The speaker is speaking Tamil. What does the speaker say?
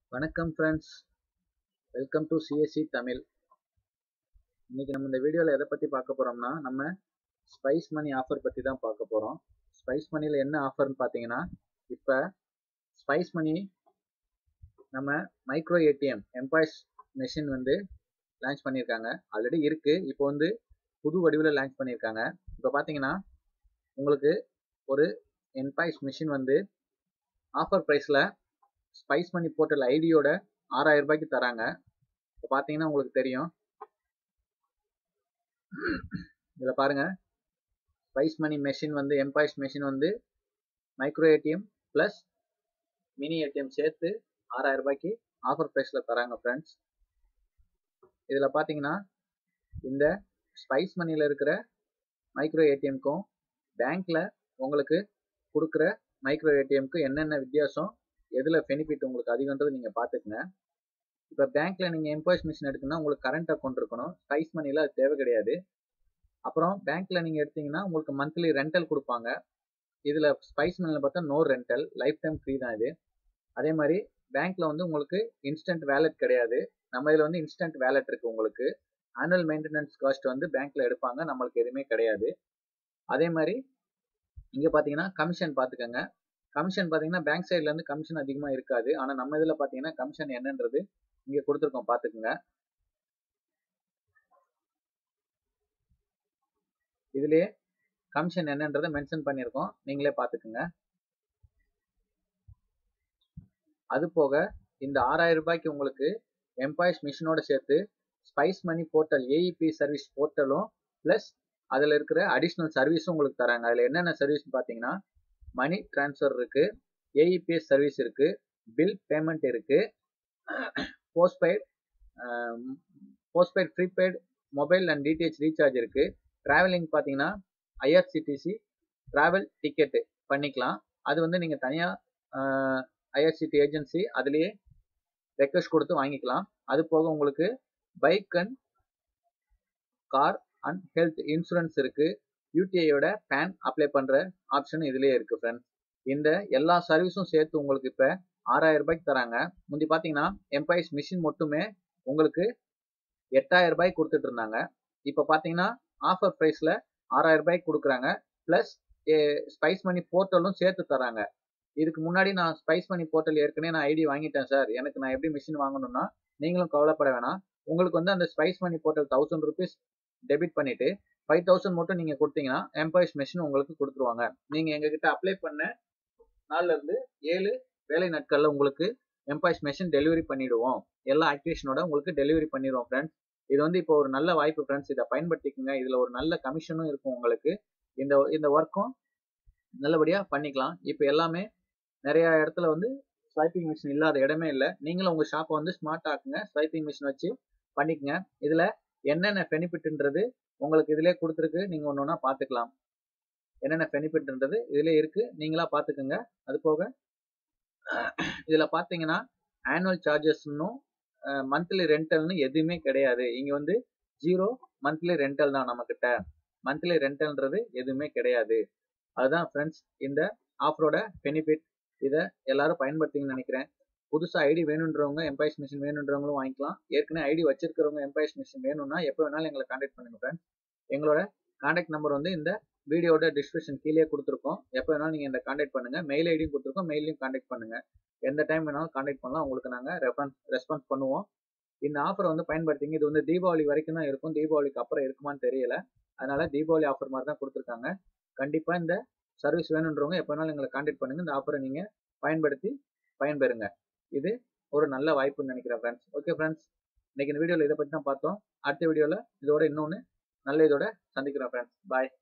வணக்கம் friends welcome to CSC Tamil இன்னைக்கு நம்ம இந்த வீடியோவில் எதை பற்றி பார்க்க போகிறோம்னா நம்ம ஸ்பைஸ் மணி ஆஃபர் பற்றி தான் பார்க்க போகிறோம் ஸ்பைஸ் மணியில் என்ன ஆஃபர்னு பார்த்தீங்கன்னா இப்போ ஸ்பைஸ் மணி நம்ம மைக்ரோ ஏடிஎம் எம்பாய்ஸ் மெஷின் வந்து லான்ச் பண்ணியிருக்காங்க ஆல்ரெடி இருக்குது இப்போ வந்து புது வடிவில் லான்ச் பண்ணியிருக்காங்க இப்போ பார்த்தீங்கன்னா உங்களுக்கு ஒரு எம்பாய்ஸ் மிஷின் வந்து ஆஃபர் ப்ரைஸில் ஸ்பைஸ் மணி போர்ட்டல் ஐடியோட ஆறாயிரம் ரூபாய்க்கு தராங்க இப்போ பார்த்தீங்கன்னா உங்களுக்கு தெரியும் இதில் பாருங்க ஸ்பைஸ் மணி மெஷின் வந்து எம்பாய்ஸ் மெஷின் வந்து micro ATM plus mini ATM சேர்த்து ஆறாயிரம் ரூபாய்க்கு ஆஃபர் ப்ரைஸில் தராங்க ஃப்ரெண்ட்ஸ் இதில் பார்த்தீங்கன்னா இந்த ஸ்பைஸ் மணியில் இருக்கிற மைக்ரோ ஏடிஎம்க்கும் பேங்க்கில் உங்களுக்கு கொடுக்குற மைக்ரோ ஏடிஎம்க்கு என்னென்ன வித்தியாசம் எதில் பெனிஃபிட் உங்களுக்கு அதிகன்றது நீங்கள் பார்த்துக்குங்க இப்போ பேங்க்கில் நீங்கள் எம்பாய்ஸ் மிஷின் எடுத்தீங்கன்னா உங்களுக்கு கரண்ட் அக்கௌண்ட் இருக்கணும் ஸ்பைஸ் மணியில் அது தேவை கிடையாது அப்புறம் பேங்க்கில் நீங்கள் எடுத்தீங்கன்னா உங்களுக்கு மந்த்லி ரெண்டல் கொடுப்பாங்க இதில் ஸ்பைஸ் மணியில் பார்த்தா no rental life time free தான் இது அதே மாதிரி பேங்க்கில் வந்து உங்களுக்கு இன்ஸ்டன்ட் வேலெட் கிடையாது நம்ம இதில் வந்து இன்ஸ்டன்ட் வேலெட் இருக்குது உங்களுக்கு ஆனுவல் மெயின்டெனன்ஸ் காஸ்ட் வந்து பேங்க்கில் எடுப்பாங்க நம்மளுக்கு எதுவுமே கிடையாது அதே மாதிரி இங்கே பார்த்தீங்கன்னா கமிஷன் பார்த்துக்கோங்க கமிஷன் பார்த்தீங்கன்னா பேங்க் சைட்லேருந்து கமிஷன் அதிகமாக இருக்காது ஆனால் நம்ம இதில் பார்த்தீங்கன்னா கமிஷன் என்னன்றது இங்கே கொடுத்துருக்கோம் பார்த்துக்குங்க இதுலேயே கமிஷன் என்னன்றதை மென்ஷன் பண்ணியிருக்கோம் நீங்களே பார்த்துக்குங்க அது போக இந்த ஆறாயிரம் ரூபாய்க்கு உங்களுக்கு எம்பாய்ஸ் மிஷினோட சேர்த்து spice money portal A E P service போர்ட்டலும் ப்ளஸ் அதில் இருக்கிற அடிஷ்னல் சர்வீஸும் உங்களுக்கு தராங்க அதில் என்னென்ன சர்வீஸ் பார்த்தீங்கன்னா மணி டிரான்ஸ்ஃபர் இருக்கு ஏஇபிஎஸ் சர்வீஸ் இருக்கு பில் பேமெண்ட் இருக்கு postpaid postpaid prepaid mobile and DTH recharge இருக்கு டிராவலிங் பார்த்தீங்கன்னா ஐஆர்சிடிசி டிராவல் டிக்கெட்டு பண்ணிக்கலாம் அது வந்து நீங்கள் தனியாக ஐஆர்சிடி ஏஜென்சி அதுலேயே ரெக்வஸ்ட் கொடுத்து வாங்கிக்கலாம் அது போக உங்களுக்கு bike and car and health insurance இருக்கு யூடிஐயோட பேன் அப்ளை பண்ணுற ஆப்ஷன் இதுலேயே இருக்கு ஃப்ரெண்ட்ஸ் இந்த எல்லா சர்வீஸும் சேர்த்து உங்களுக்கு இப்போ ஆறாயிரம் ரூபாய்க்கு தராங்க முந்தி பார்த்தீங்கன்னா எம்பாய்ஸ் மிஷின் மட்டுமே உங்களுக்கு எட்டாயிரம் ரூபாய்க்கு கொடுத்துட்டு இருந்தாங்க இப்போ பார்த்தீங்கன்னா ஆஃபர் ப்ரைஸில் ஆறாயிரம் ரூபாய்க்கு கொடுக்குறாங்க ப்ளஸ் ஸ்பைஸ் மணி போர்ட்டலும் சேர்த்து தராங்க இதுக்கு முன்னாடி நான் ஸ்பைஸ் மணி போர்ட்டல் ஏற்கனவே நான் ஐடி வாங்கிட்டேன் சார் எனக்கு நான் எப்படி மிஷின் வாங்கணும்னா நீங்களும் கவலைப்பட வேணாம் உங்களுக்கு வந்து அந்த spice money portal thousand rupees debit பண்ணிட்டு ஃபைவ் தௌசண்ட் மட்டும் நீங்கள் கொடுத்தீங்கன்னா எம்பாய்ஸ் மிஷின் உங்களுக்கு கொடுத்துருவாங்க நீங்கள் எங்ககிட்ட அப்ளை பண்ண நாள்ல இருந்து ஏழு வேலை நாட்களில் உங்களுக்கு எம்பாய்ஸ் மிஷின் டெலிவரி பண்ணிடுவோம் எல்லா ஆக்டிவேஷனோட உங்களுக்கு டெலிவரி பண்ணிடுவோம் ஃப்ரெண்ட்ஸ் இது வந்து இப்போ ஒரு நல்ல வாய்ப்பு ஃப்ரெண்ட்ஸ் இதை பயன்படுத்திக்கோங்க இதில் ஒரு நல்ல கமிஷனும் இருக்கும் உங்களுக்கு இந்த இந்த ஒர்க்கும் நல்லபடியாக பண்ணிக்கலாம் இப்போ எல்லாமே நிறைய இடத்துல வந்து ஸ்வைப்பிங் மிஷின் இல்லாத இடமே இல்லை நீங்களும் உங்கள் ஷாப்பை வந்து ஸ்மார்ட் ஆக்குங்க ஸ்வைப்பிங் மிஷின் வச்சு பண்ணிக்கங்க இதில் என்னென்ன பெனிஃபிட்ன்றது உங்களுக்கு இதிலே கொடுத்துருக்கு நீங்கள் ஒன்று ஒன்றா பார்த்துக்கலாம் என்னென்ன பெனிஃபிட்ன்றது இதிலே இருக்குது நீங்களா பார்த்துக்குங்க அது போக இதில் பார்த்தீங்கன்னா ஆனுவல் சார்ஜஸ்னும் மந்த்லி ரெண்டல்னு எதுவுமே கிடையாது இங்கே வந்து ஜீரோ மந்த்லி ரெண்டல் தான் நம்மக்கிட்ட மந்த்லி ரெண்டல்ன்றது எதுவுமே கிடையாது அதுதான் ஃப்ரெண்ட்ஸ் இந்த ஆஃபரோட பெனிஃபிட் இதை எல்லாரும் பயன்படுத்திங்கன்னு நினைக்கிறேன் புதுசாக ஐடி வேணுன்றவங்க எம்பாய்ஸ் மிஷின் வேணுன்றவங்களும் வாங்கிக்கலாம் ஏற்கனவே ஐடி வச்சிருக்கிறவங்க எம்பாய்ஸ் மிஷின் வேணும்னா எப்போ வேணாலும் எங்களை காண்டாக்ட் பண்ணுங்க ஃப்ரெண்ட்ஸ் எங்களோட காண்டாக்ட் நம்பர் வந்து இந்த வீடியோட டிஸ்கிரிப்ஷன் கீழே கொடுத்துருக்கோம் எப்போ வேணாலும் நீங்கள் இந்த காண்டாக்ட் பண்ணுங்க மெயில் ஐடியும் கொடுத்துருக்கோம் மெயிலையும் காண்டாக்ட் பண்ணுங்க எந்த டைம் வேணாலும் காண்டாக்ட் பண்ணலாம் உங்களுக்கு நாங்கள் ரெஃபரன்ஸ் ரெஸ்பான்ஸ் பண்ணுவோம் இந்த ஆஃபர் வந்து பயன்படுத்திங்க இது வந்து தீபாவளி வரைக்கும் தான் இருக்கும் தீபாவளிக்கு அப்புறம் இருக்குமான்னு தெரியல அதனால தீபாவளி ஆஃபர் மாதிரி தான் கொடுத்துருக்காங்க கண்டிப்பாக இந்த சர்வீஸ் வேணுன்றவங்க எப்போ வேணாலும் எங்களை காண்டாக்ட் பண்ணுங்க இந்த ஆஃபரை நீங்கள் பயன்படுத்தி பயன்பெறுங்க இது ஒரு நல்ல வாய்ப்புன்னு நினைக்கிறேன் ஃப்ரெண்ட்ஸ் ஓகே ஃப்ரெண்ட்ஸ் இன்னைக்கு இந்த வீடியோவில் இதை பற்றி தான் பார்த்தோம் அடுத்த வீடியோவில் இதோட இன்னொன்று நல்ல இதோட சந்திக்கிறோம் ஃப்ரெண்ட்ஸ் பாய்